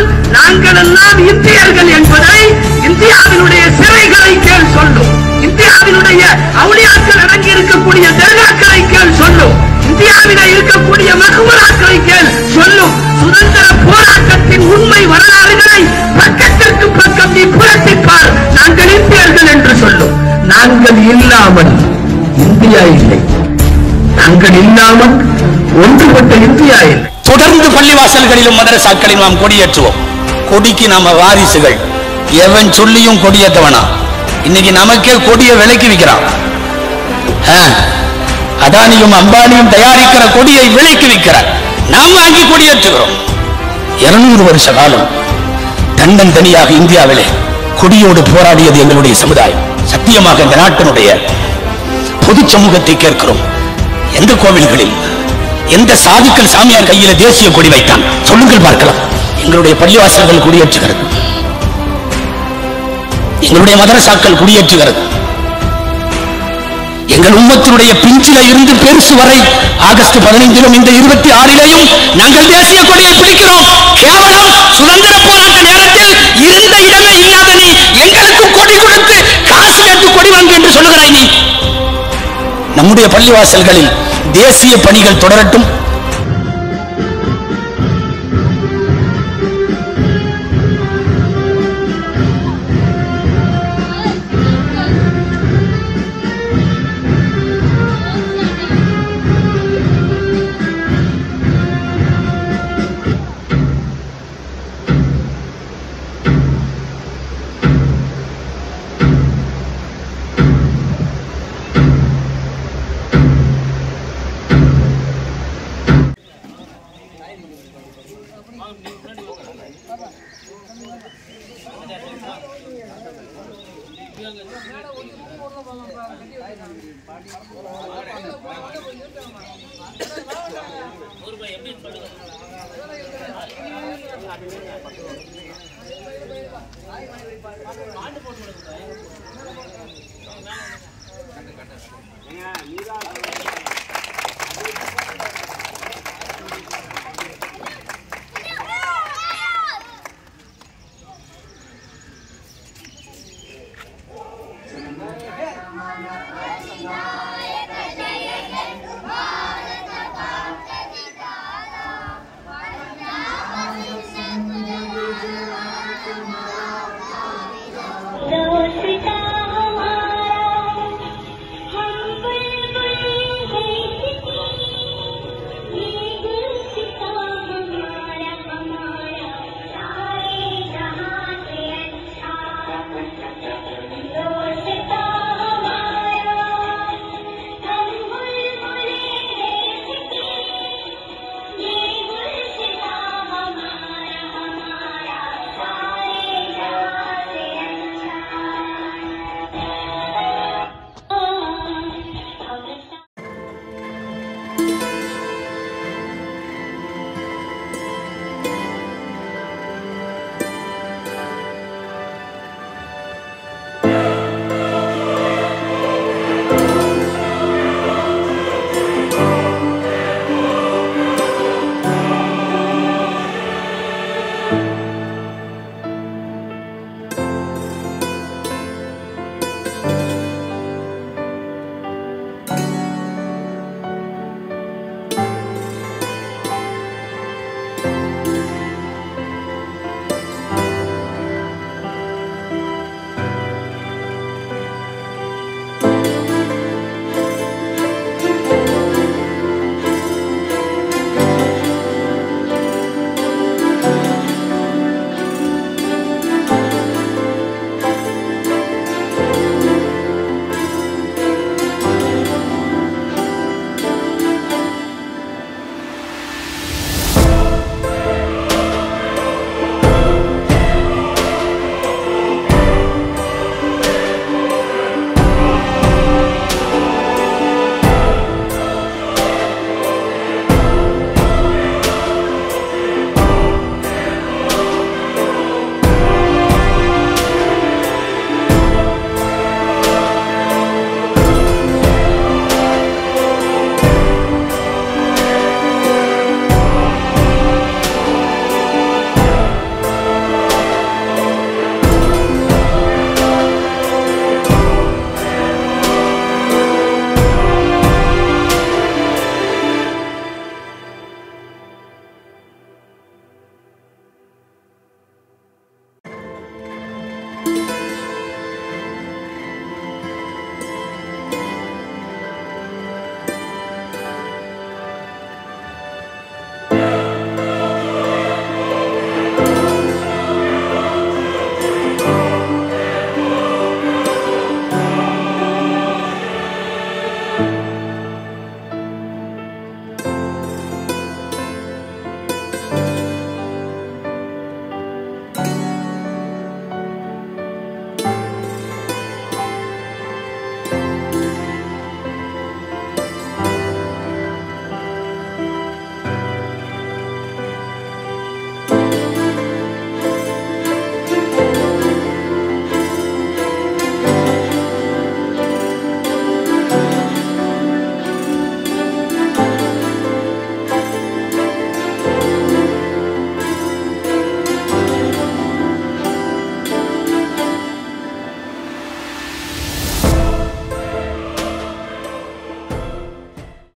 நாங்கள் எல்லாம் இந்தியர்கள் என்பதை இந்தியாவினுடைய சிறைகளை கேள் சொல்லும் இந்தியாவினுடைய அவுளியாக்கள் அடங்கி இருக்கக்கூடிய தர்காக்களை கேள் சொல்லும் இந்தியாவிலே இருக்கக்கூடிய மகுமராக்களை கேள் சொல்லும் சுதந்திர போராட்டத்தின் உண்மை வரலாறுகளை பக்கத்திற்கு பக்கம் நீ புரட்டிப்பார் நாங்கள் இந்தியர்கள் என்று சொல்லும் நாங்கள் இல்லாமல் இந்தியா இல்லை நாங்கள் இல்லாமல் ஒன்றுபட்ட இந்தியா இல்லை தொடர்ந்து பள்ளிவாசல்களிலும் மதரசாக்களிலும் நாம் கொடியேற்றுவோம் கொடிக்கு நாம வாரிசுகள் எவன் சொல்லியும் கொடியேற்றவனா இன்னைக்கு நமக்கே கொடியை விலைக்கு விற்கிறான் ஆ, அதானியும் அம்பானியும் தயாரிக்கிற கொடியை விலைக்கு விற்கிறார் நாம் வாங்கி கொடியேற்றுகிறோம் இருநூறு வருஷ காலம் தன்னன் தனியாக இந்தியாவிலே கொடியோடு போராடியது எங்களுடைய சமுதாயம் சத்தியமாக இந்த நாட்டினுடைய பொது சமூகத்தை கேட்கிறோம் எந்த கோவில்களில் எந்த சாதுக்கள் சாமியார் கையில தேசிய கொடி வைத்தான் சொல்லுங்கள் பார்க்கலாம் எங்களுடைய பள்ளிவாசல்கள் குடியேற்றுகிறது எங்களுடைய மதரசாக்கள் குடியேற்றுகிறது எங்கள் உம்மத்தினுடைய பிஞ்சில இருந்து பெருசு வரை ஆகஸ்ட் பதினைந்திலும் இந்த இருபத்தி ஆறிலேயும் நாங்கள் தேசிய கொடியை பிடிக்கிறோம் கேவலம் சுதந்திர போராட்ட நேரத்தில் இருந்த இடமே இல்லாத நீ எங்களுக்கு கொடி கொடுத்து காசு கேட்டு கொடி வாங்கு என்று சொல்லுகிறாய் நீ நம்முடைய பள்ளிவாசல்களில் தேசிய பணிகள் தொடரட்டும்